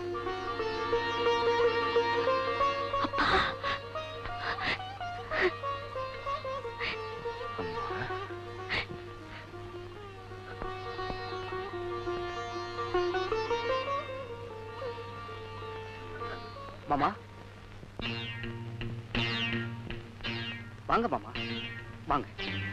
மாமா வாங்க மாமா வாங்க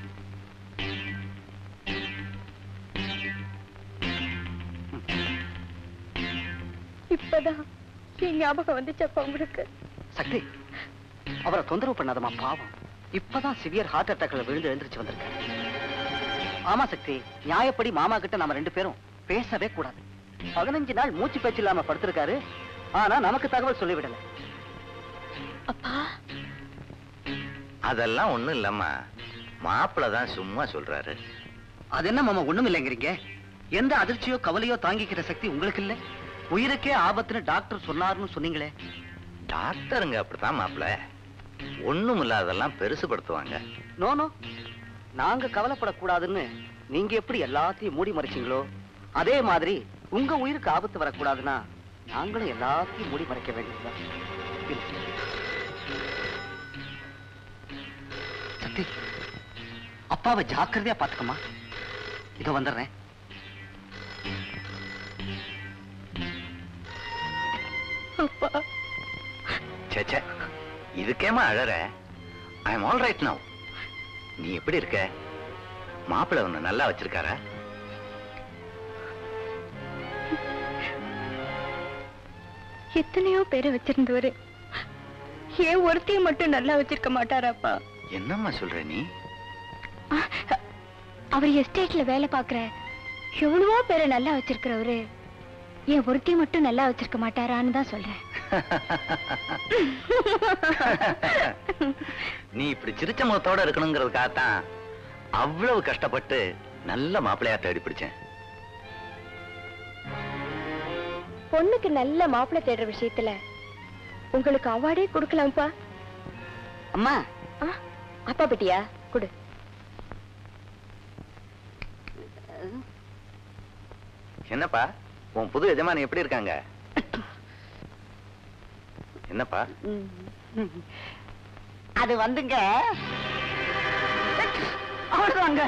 இப்பதான் என் ஞாபகம் வந்துச்சப்பா உங்களுக்கு சக்தி அவரை தொந்தரவு பண்ணாதம்மா பாவம் இப்பதான் சிவியர் ஹார்ட் அட்டாக்ல விழுந்து எழுந்திருச்சு வந்திருக்காரு ஆமா சக்தி நியாயப்படி மாமா கிட்ட நாம ரெண்டு பேரும் பேசவே கூடாது பதினஞ்சு நாள் மூச்சு பேச்சு இல்லாம படுத்திருக்காரு ஆனா நமக்கு தகவல் சொல்லிவிடல அப்பா அதெல்லாம் ஒண்ணும் இல்லம்மா மாப்பிள்ள தான் சும்மா சொல்றாரு அது என்ன மாமா ஒண்ணும் இல்லைங்கிறீங்க எந்த அதிர்ச்சியோ கவலையோ தாங்கிக்கிற சக்தி உங்களுக்கு இல்ல உயிருக்கே ஆபத்துன்னு டாக்டர் சொன்னாருன்னு சொன்னீங்களே டாக்டருங்க அப்படித்தான் மாப்பிள்ள ஒண்ணும் இல்லாதெல்லாம் பெருசுபடுத்துவாங்க நோ நோ நாங்க கவலைப்படக்கூடாதுன்னு நீங்க எப்படி எல்லாத்தையும் மூடி மறைச்சீங்களோ அதே மாதிரி உங்க உயிருக்கு ஆபத்து வரக்கூடாதுன்னா நாங்களும் எல்லாத்தையும் மூடி மறைக்க வேண்டியதுதான் இல்ல. சக்தி அப்பாவை ஜாக்கிரதையா பாத்துக்கமா இதோ வந்துடுறேன் அப்பா சேச்சே இதுக்கேமா அழற I am all right now நீ எப்படி இருக்க மாப்பிள்ள உன்னை நல்லா வச்சிருக்காரா எத்தனையோ பேரை வச்சிருந்தவரு ஏன் ஒருத்தைய மட்டும் நல்லா வச்சிருக்க மாட்டாராப்பா என்னம்மா சொல்ற நீ அவர் எஸ்டேட்ல வேலை பாக்குற எவ்வளவோ பேரை நல்லா வச்சிருக்கிறவரு ஏன் ஒருத்தைய மட்டும் நல்லா வச்சிருக்க மாட்டாரான்னு தான் சொல்றேன் நீ இப்படி சிரிச்ச முகத்தோட இருக்கணுங்கிறதுக்காகத்தான் அவ்வளவு கஷ்டப்பட்டு நல்ல மாப்பிள்ளையா தேடி பிடிச்சேன் பொண்ணுக்கு நல்ல மாப்பிள்ளை தேடுற விஷயத்துல உங்களுக்கு அவார்டே கொடுக்கலாம்ப்பா அம்மா ஆ, அப்பா பட்டியா கொடு என்னப்பா உன் புது எஜமானி எப்படி இருக்காங்க என்னப்பா அது வந்துங்க அவ்வளவுதாங்க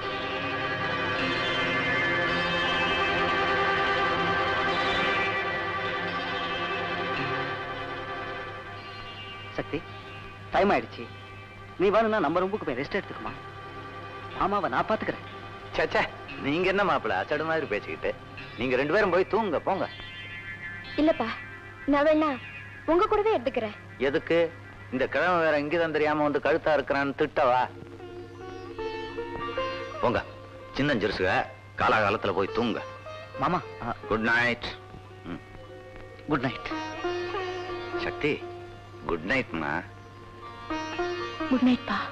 சக்தி டைம் ஆயிடுச்சு நீ வேணும்னா நம்ம ரூமுக்கு போய் ரெஸ்ட் எடுத்துக்குமா மாமாவை நான் பாத்துக்கிறேன் சேச்சே நீங்க என்ன மாப்பிள்ள அசடு மாதிரி பேசிக்கிட்டு நீங்க ரெண்டு பேரும் போய் தூங்க போங்க இல்லப்பா நான் வேணா உங்க கூடவே எடுத்துக்கிறேன் எதுக்கு இந்த கிழமை வேற இங்கதான் தெரியாம வந்து கழுத்தா இருக்கிறான்னு திட்டவா போங்க சின்னஞ்சிறுசுக காலாகாலத்துல போய் தூங்க மாமா good night good night Shakti good நைட்மா குட் நைட் பா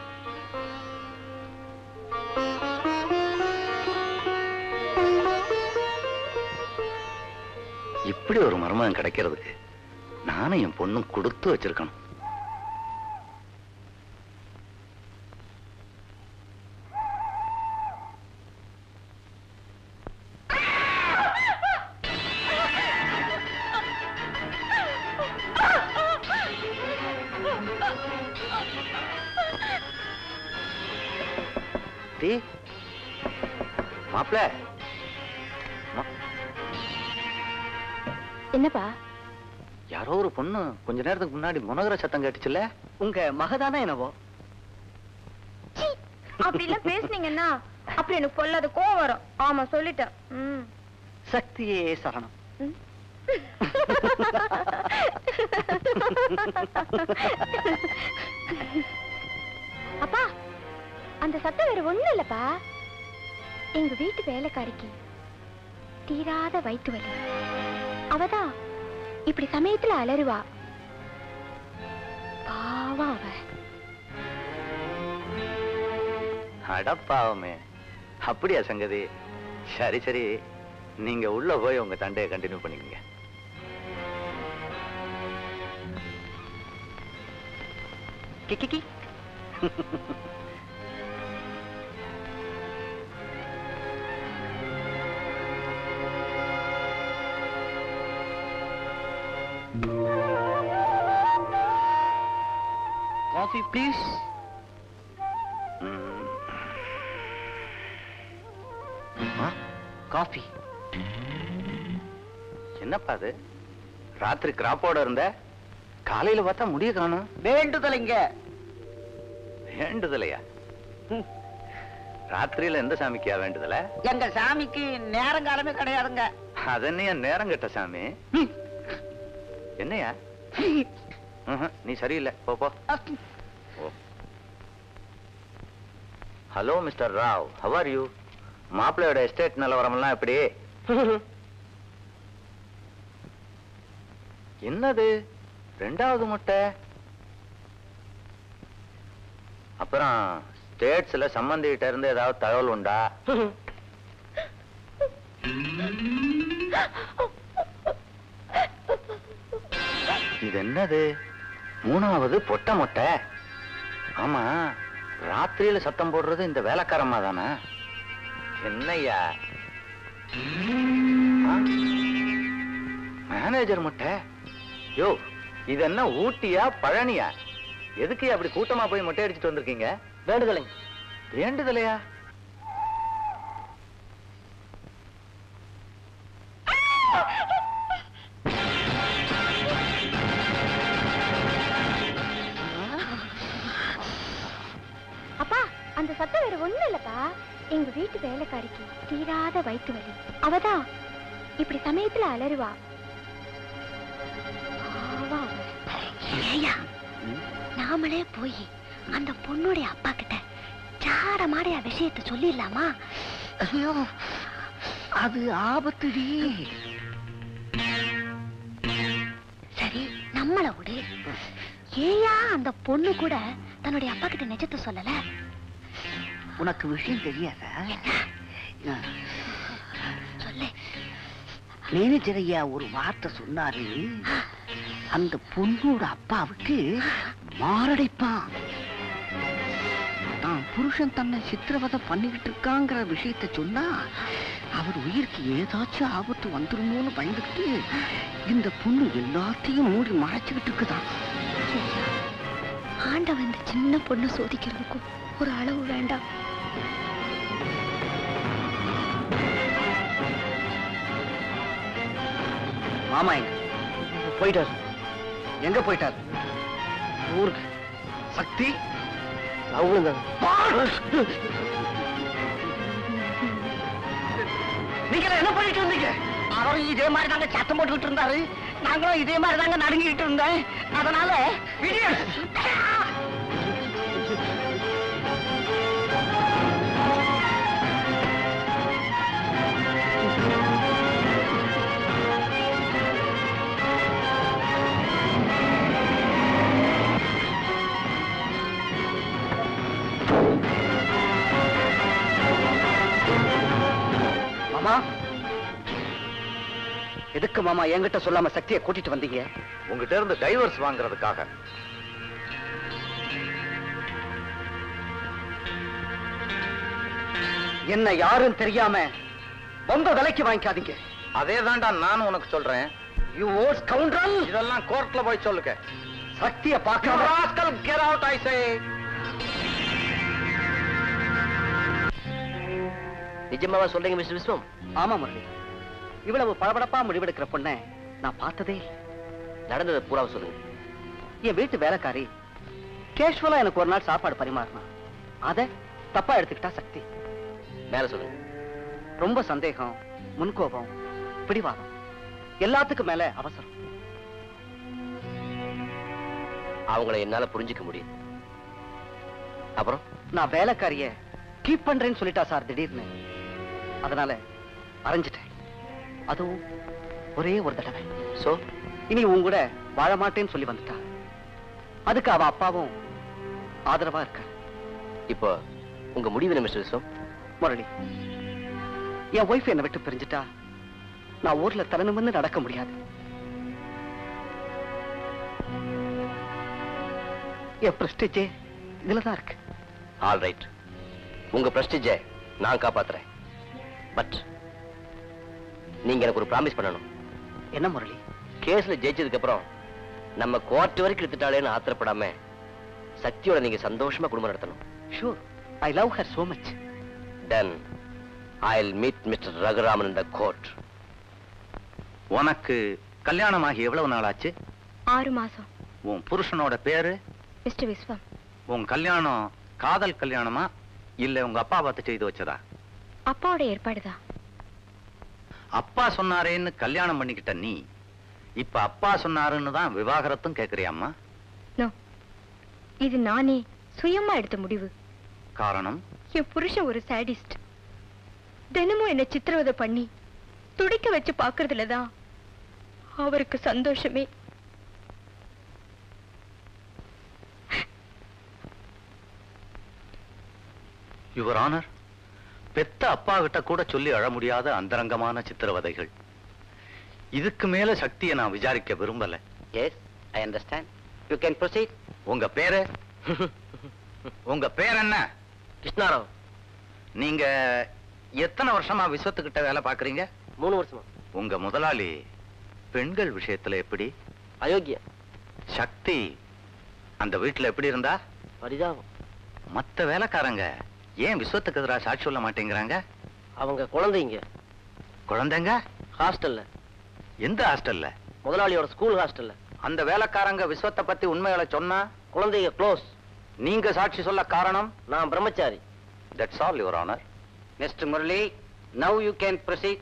இப்படி ஒரு மருமகன் கிடைக்கிறதுக்கு நானும் என் பொண்ணும் கொடுத்து வச்சிருக்கணும் டீ மாப்பிள்ள என்னப்பா யாரோ ஒரு பொண்ணு கொஞ்ச நேரத்துக்கு முன்னாடி முனகிற சத்தம் கேட்டுச்சுல்ல உங்க மகதானா என்னவோ அப்படி எல்லாம் பேசுனீங்கன்னா அப்படி எனக்கு பொல்லாத கோவம் வரும் ஆமா சொல்லிட்டேன் ம். சக்தியே சரணம் ம். அப்பா அந்த சத்தம் வேற ஒண்ணும் இல்லப்பா எங்க வீட்டு வேலைக்காரிக்கு தீராத வயிற்று வலி அவதான் இப்படி சமயத்துல அலறுவா பாவம் அவ அடப்பாவமே அப்படியா சங்கதி சரி சரி நீங்க உள்ள போய் உங்க தண்டையை கண்டினியூ பண்ணிக்கங்க கிக்கி காஃபி ப்ளீஸ் ம். ஆ, காஃபி என்னப்பா அது ராத்திரி கிராப்போட இருந்த காலையில பார்த்தா முடிய காணும் வேண்டுதலைங்க வேண்டுதலையா ராத்திரியில எந்த சாமிக்கா வேண்டுதல எங்க சாமிக்கு நேரங்காலமே கிடையாதுங்க அதன்னையா நேரம் கெட்ட சாமி என்னையா ம்ஹும், நீ சரியில்லை போ போ oh hello mister Rao how are you மாப்பிள்ளையோட எஸ்டேட் நிலவரமெல்லாம் எப்படி என்னது ரெண்டாவது முட்டை அப்புறம் ஸ்டேட்ஸ்ல சம்பந்திகிட்ட இருந்து ஏதாவது தகவல் உண்டா இது என்னது மூணாவது பொட்டை மொட்டை ஆமா ராத்திரியில சத்தம் போடுறது இந்த வேலைக்காரம்மா தானே என்னய்யா ஆ? மேனேஜர் முட்டை யோ இது என்ன ஊட்டியா பழனியா எதுக்கு அப்படி கூட்டமா போய் மொட்டை அடிச்சிட்டு வந்திருக்கீங்க வேண்டுதலைங்க வேண்டுதலையா அப்பா அந்த சத்தம் வேற ஒண்ணும் இல்லப்பா எங்க வீட்டு வேலைக்காரிக்கு தீராத வயிற்று வலி அவதான் இப்படி சமயத்துல அலறுவா பாவம் அவ. ஏய்யா, நாமளே போய் அந்த பொண்ணுடைய அப்பா கிட்ட சாட மாடைய விஷயத்தை சொல்லிடலாமா ஐயோ அது ஆபத்துடி சரி நம்மள விடு ஏயா அந்த பொண்ணு கூட தன்னுடைய அப்பா கிட்ட நிஜத்தை சொல்லல உனக்கு விஷயம் தெரியாதா சொல்லு மேனேஜர் ஐயா ஒரு வார்த்தை சொன்னாரு அந்த பொண்ணோட அப்பாவுக்கு மாரடைப்பான் தான் புருஷன் தன்னை சித்திரவதை பண்ணிக்கிட்டு இருக்காங்கிற விஷயத்தை சொன்னா அவர் உயிருக்கு ஏதாச்சும் ஆபத்து வந்துருமோன்னு பயந்துக்கிட்டு இந்த பொண்ணு எல்லாத்தையும் மூடி மறைச்சுக்கிட்டு இருக்குதான் ஆண்டவன் இந்த சின்ன பொண்ணு சோதிக்கிறதுக்கும் ஒரு அளவு வேண்டாம் மாமா எங்க போயிட்டாரு எங்க போயிட்டாரு ஊருக்கு சக்தி அவங்களும் நீங்க என்ன பண்ணிட்டு இருந்தீங்க அவரும் இதே மாதிரி தாங்க சத்தம் போட்டுக்கிட்டு இருந்தாரு நாங்களும் இதே மாதிரி தாங்க நடுங்கிட்டு இருந்தேன் அதனால மாமா எதுக்கு மாமா என்கிட்ட சொல்லாம சக்தியை கூட்டிட்டு வந்தீங்க உங்ககிட்ட இருந்து டைவர்ஸ் வாங்குறதுக்காக என்ன யாருன்னு தெரியாம வந்த விலைக்கு வாங்கிக்காதீங்க அதே தான்டா நானும் உனக்கு சொல்றேன் யூ ஓஸ் கவுண்டரல் இதெல்லாம் கோர்ட்ல போய் சொல்லுங்க சக்தியை பார்க்காம get out I say நிஜமாவா சொல்றீங்க மிஸ்டர் விஸ்வம் ஆமா முரளி இவ்வளவு பளபளப்பா முடிவெடுக்கிற பொண்ணை நான் பார்த்ததே இல்லை. நடந்ததை பூரா சொல்லுங்க என் வீட்டு வேலைக்காரி கேஷுவலா எனக்கு ஒரு நாள் சாப்பாடு பரிமாறினா அத தப்பா எடுத்துக்கிட்டா சக்தி மேல சொல்லுங்க ரொம்ப சந்தேகம் முன்கோபம் பிடிவாதம் எல்லாத்துக்கும் மேல அவசரம் அவங்கள என்னால புரிஞ்சுக்க முடியும் அப்புறம் நான் வேலைக்காரிய கீப் பண்றேன்னு சொல்லிட்டா சார் திடீர்னு அதனால அரைஞ்சிட்டேன் அதுவும் ஒரே ஒரு தடவை சோ இனி உன் கூட வாழ மாட்டேன்னு சொல்லி வந்துட்டா அதுக்கு அவ அப்பாவும் ஆதரவா இருக்க இப்போ உங்க முடிவு என்ன மிஸ்டர் விஸ்வம் முரளி என் ஒய்ஃப் என்னை விட்டு பிரிஞ்சுட்டா நான் ஊர்ல தலைநிமிர்ந்து நடக்க முடியாது என் பிரஸ்டிஜே இதுலதான் இருக்கு ஆல் ரைட் உங்க பிரஸ்டிஜை நான் காப்பாத்துறேன் பட் நீங்க எனக்கு ஒரு ப்ராமிஸ் பண்ணணும் என்ன முரளி கேஸ்ல ஜெயிச்சதுக்கு அப்புறம் நம்ம கோர்ட் வரைக்கும் எடுத்துட்டாளேன்னு ஆத்திரப்படாம சக்தியோட நீங்க சந்தோஷமா குடும்பம் நடத்தணும் sure I love her so much then I'll meet mister Raghuraman இந்த கோர்ட் உனக்கு கல்யாணமாகி எவ்வளவு நாள் ஆச்சு ஆறு மாசம் உன் புருஷனோட பேரு மிஸ்டர் விஸ்வம் உன் கல்யாணம் காதல் கல்யாணமா இல்ல உங்க அப்பா பார்த்து செய்து வச்சதா அப்பாவோட ஏற்பாடுதான் அப்பா சொன்னாரேன்னு கல்யாணம் பண்ணிக்கிட்ட நீ இப்ப அப்பா சொன்னாருன்னு தான் விவாகரத்தும் கேக்குறியாம்மா நோ இது நானே சுயமா எடுத்த முடிவு காரணம் என் புருஷன் ஒரு சாடிஸ்ட் தினமும் என்ன சித்திரவதை பண்ணி துடிக்க வச்சு பாக்குறதுல தான் அவருக்கு சந்தோஷமே யுவர் ஆனர் பெத்த அப்பா கிட்ட கூட சொல்லி அழ முடியாத அந்தரங்கமான சித்திரவதைகள் இதுக்கு மேல சக்தியை நான் விசாரிக்க விரும்பல yes I understand you can proceed உங்க பேரு உங்க பேர் என்ன கிருஷ்ணாராவ் நீங்க எத்தனை வருஷமா விஸ்வத்துக்கிட்ட வேலை பாக்குறீங்க மூணு வருஷமா உங்க முதலாளி பெண்கள் விஷயத்துல எப்படி அயோக்கிய சக்தி அந்த வீட்டுல எப்படி இருந்தா பரிதாபம் மத்த வேலைக்காரங்க ஏன் விஸ்வத்துக்கு எதிராக சாட்சி சொல்ல மாட்டேங்கிறாங்க அவங்க குழந்தைங்க குழந்தைங்க ஹாஸ்டல்ல எந்த ஹாஸ்டல்ல முதலாளியோட ஸ்கூல் ஹாஸ்டல்ல அந்த வேலைக்காரங்க விஸ்வத்தை பத்தி உண்மைகளை சொன்னா குழந்தைங்க க்ளோஸ் நீங்க சாட்சி சொல்ல காரணம் நான் பிரம்மச்சாரி that's all your honour mister Murali now you can proceed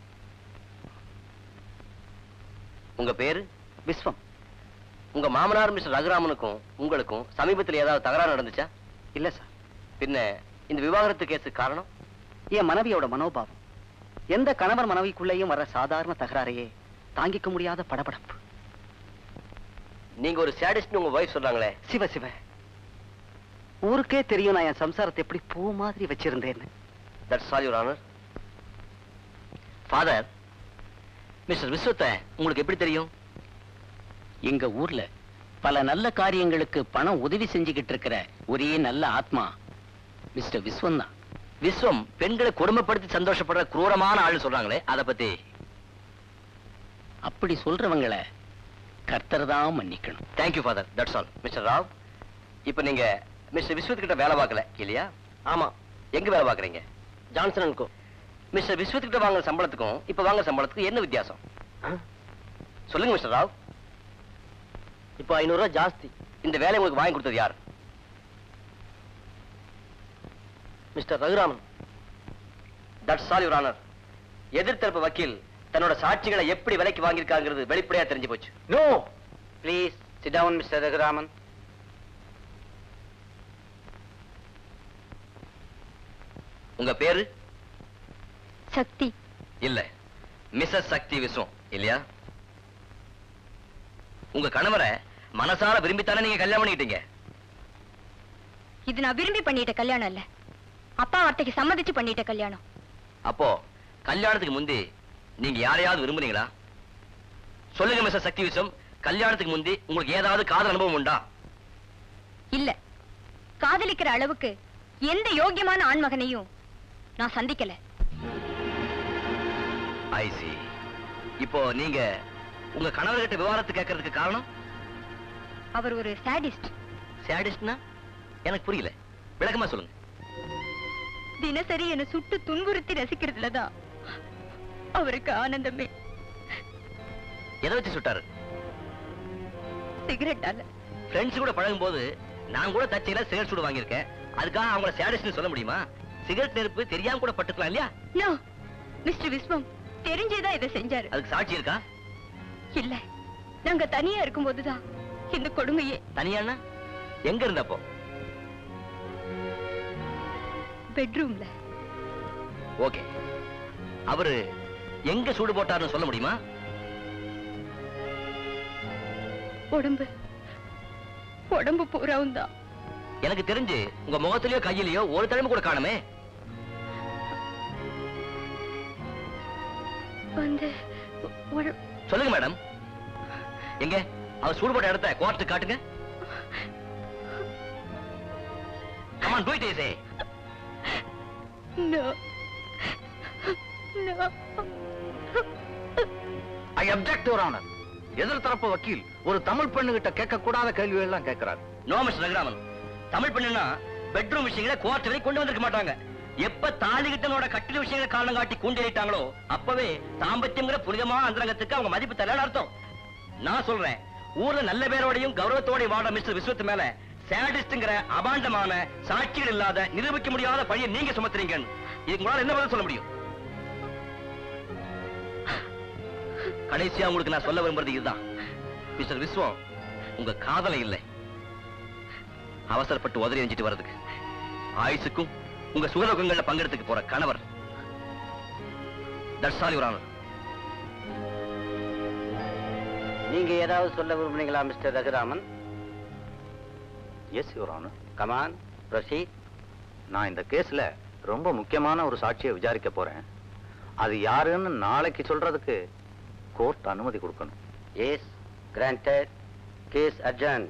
உங்க பேரு விஸ்வம் உங்க மாமனார் மிஸ்டர் ரகுராமனுக்கும் உங்களுக்கும் சமீபத்தில் ஏதாவது தகராறு நடந்துச்சா இல்ல சார் பின்ன இந்த விவாகரத்து கேஸுக்கு காரணம் என் மனைவியோட மனோபாவம் எந்த கணவர் மனைவிக்குள்ளேயும் வர சாதாரண தகராறையே தாங்கிக்க முடியாத படபடப்பு நீங்க ஒரு சேடிஸ்ட் உங்க வைஃப் சொல்றாங்களே சிவ சிவ ஊருக்கே தெரியும் நான் என் சம்சாரத்தை எப்படி பூ மாதிரி வச்சிருந்தேன்னு that's all your honour father mister விஸ்வத்தை உங்களுக்கு எப்படி தெரியும் எங்க ஊர்ல பல நல்ல காரியங்களுக்கு பணம் உதவி செஞ்சுக்கிட்டு இருக்கிற ஒரே நல்ல ஆத்மா மிஸ்டர் விஸ்வம் தான் விஸ்வம் பெண்களை கொடுமைப்படுத்தி சந்தோஷப்படுற குரூரமான ஆளு சொல்றாங்களே அத பத்தி அப்படி சொல்றவங்களை கர்த்தர் தான் மன்னிக்கணும் thank you father that's all mister Rao இப்போ நீங்க மிஸ்டர் விஸ்வத் கிட்ட வேலை பார்க்கல இல்லையா ஆமா எங்க வேலை பார்க்கறீங்க ஜான்சன் கோ மிஸ்டர் விஸ்வத் கிட்ட வாங்குற சம்பளத்துக்கும் இப்ப வாங்குற சம்பளத்துக்கும் என்ன வித்தியாசம் சொல்லுங்க மிஸ்டர் ராவ் இப்போ ஐநூறு ரூபாய் ஜாஸ்தி இந்த வேலை உங்களுக்கு வாங்கி கொடுத்தது யார் mister Raghuraman that's all your honour எதிர்த்தரப்பு வக்கீல் தன்னோட சாட்சிகளை எப்படி விலைக்கு வாங்கியிருக்காங்கிறது வெளிப்படையா தெரிஞ்சு போச்சு no please sit down mister Raghuraman உங்க பேரு சக்தி இல்ல மிஸ்ஸஸ் சக்தி விஸ்வம் இல்லையா உங்க கணவரை மனசால விரும்பித்தானே நீங்க கல்யாணம் பண்ணிக்கிட்டீங்க இது நான் விரும்பி பண்ணிட்ட கல்யாணம் இல்ல அப்பா வார்த்தைக்கு சம்மதிச்சு பண்ணிட்ட கல்யாணம் அப்போ கல்யாணத்துக்கு முந்தி நீங்க யாரையாவது விரும்புறீங்களா சொல்லுங்க மிஸ்ஸஸ் சக்தி விஸ்வம் கல்யாணத்துக்கு முந்தி உங்களுக்கு ஏதாவது காதல் அனுபவம் உண்டா இல்ல காதலிக்கிற அளவுக்கு எந்த யோக்கியமான ஆண்மகனையும் நான் சந்திக்கல ஐ see இப்போ நீங்க உங்க கணவர்கிட்ட விவாதத்தை கேட்கறதுக்கு காரணம் அவர் ஒரு சாடிஸ்ட் சேடிஸ்ட்னா எனக்கு புரியல விளக்கமா சொல்லுங்க தினசரி என்ன சுட்டு துன்புறுத்தி ரசிக்கிறதுலதான் அவருக்கு ஆனந்தமே எதை வச்சு சுட்டாரு சிகரெட்டால ஃப்ரெண்ட்ஸ் கூட பழகும் போது நான் கூட தச்சையில சிகரெட் சூடு வாங்கியிருக்கேன் அதுக்காக அவங்கள சேடிஸ்ட்னு சொல்ல முடியுமா சிகரெட் நெருப்பு தெரியாம கூட பட்டுக்கலாம் இல்லையா நோ மிஸ்டர் விஸ்வம் தெரிஞ்சேதான் இதை செஞ்சாரு அதுக்கு சாட்சி இருக்கா இல்ல நாங்க தனியா இருக்கும்போதுதான் இந்த கொடுமையே தனியானா எங்க இருந்தப்போ பெட்ரூம்ல ஓகே அவரு எங்க சூடு போட்டாருன்னு சொல்ல முடியுமா உடம்பு உடம்பு பூராவும் தான் எனக்கு தெரிஞ்சு உங்க முகத்திலயோ கையிலயோ ஒரு தடவை கூட காணுமே வந்து உட- சொல்லுங்க மேடம் எங்க அவர் சூடு போட்ட இடத்த கோர்ட்டு காட்டுங்க கமான் டூ இட் ஏசே No. No. I object your honour எதிர்த்தரப்பு வக்கீல் ஒரு தமிழ் பெண்ணுகிட்ட கேட்க கூடாத கேள்விகள் எல்லாம் கேட்கிறார் நோ மிஸ்டர் ரகுராமன் தமிழ் பெண்ணுன்னா பெட்ரூம் விஷயங்களை கோர்ட் வரை கொண்டு வந்திருக்க மாட்டாங்க எப்ப தாலி கிட்டனோட கட்டில விஷயங்களை காரணம் காட்டி கூண்டிட்டாங்களோ அப்பவே தாம்பத்தியங்கிற புனிதமான அந்தரங்கத்துக்கு அவங்க மதிப்பு தரலன்னு அர்த்தம் நான் சொல்றேன் ஊர்ல நல்ல பேரோடையும் கௌரவத்தோடையும் வாட மிஸ்டர் விஸ்வத்து மேல சேடிஸ்ட்ங்கிற அபாண்டமான சாட்சிகள் இல்லாத நிரூபிக்க முடியாத பழியை நீங்க சுமத்துறீங்க இதுக்கு முன்னால என்ன பதில் சொல்ல முடியும் கடைசியா உங்களுக்கு நான் சொல்ல விரும்புறது இதுதான் மிஸ்டர் விஸ்வம் உங்க காதலை இல்லை அவசரப்பட்டு உதறி எஞ்சிட்டு வர்றதுக்கு ஆயுசுக்கும் உங்க சுகதுக்கங்கள்ல பங்கெடுத்துக்க போற கணவர் தட்ஸ் ஆல் யுவர் ஆனர் நீங்க ஏதாவது சொல்ல விரும்புறீங்களா mister Raghuraman yes your honour come on proceed நான் இந்த கேஸ்ல ரொம்ப முக்கியமான ஒரு சாட்சியை விசாரிக்க போறேன் அது யாருன்னு நாளைக்கு சொல்றதுக்கு கோர்ட் அனுமதி கொடுக்கணும் எஸ் கிராண்டட் கேஸ் அர்ஜன்